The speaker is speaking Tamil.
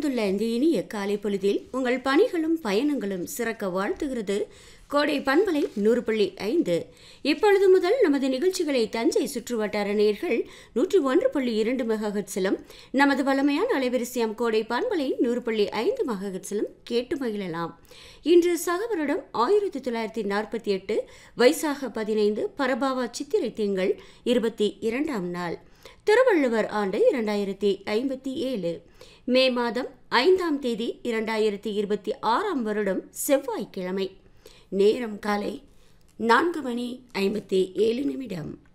அமைந்துள்ள இந்த இனிய காலை பொழுதில் உங்கள் பணிகளும் பயணங்களும் சிறக்க வாழ்த்துகிறது கோடை பண்பலை நூறு புள்ளி ஐந்து இப்பொழுது முதல் நமது நிகழ்ச்சிகளை தஞ்சை சுற்றுவட்டார நேர்கள் நூற்றி ஒன்று புள்ளி இரண்டு மெகாஹெட்ஸிலும் நமது வளமையான அலைவரிசையாம் கோடை பண்பலை நூறு புள்ளி ஐந்து மெகாஹெட்ஸிலும் கேட்டு மகிழலாம் இன்று சகவருடம் ஆயிரத்தி தொள்ளாயிரத்தி நாற்பத்தி எட்டு வைசாக பதினைந்து பரபாவா சித்திரை திங்கள் இருபத்தி இரண்டாம் நாள் திருவள்ளுவர் ஆண்டு இரண்டாயிரத்தி ஐம்பத்தி ஏழு மே மாதம் ஐந்தாம் தேதி இரண்டாயிரத்தி இருபத்தி ஆறாம் வருடம் செவ்வாய்க்கிழமை நேரம் காலை நான்கு மணி ஐம்பத்தி ஏழு நிமிடம்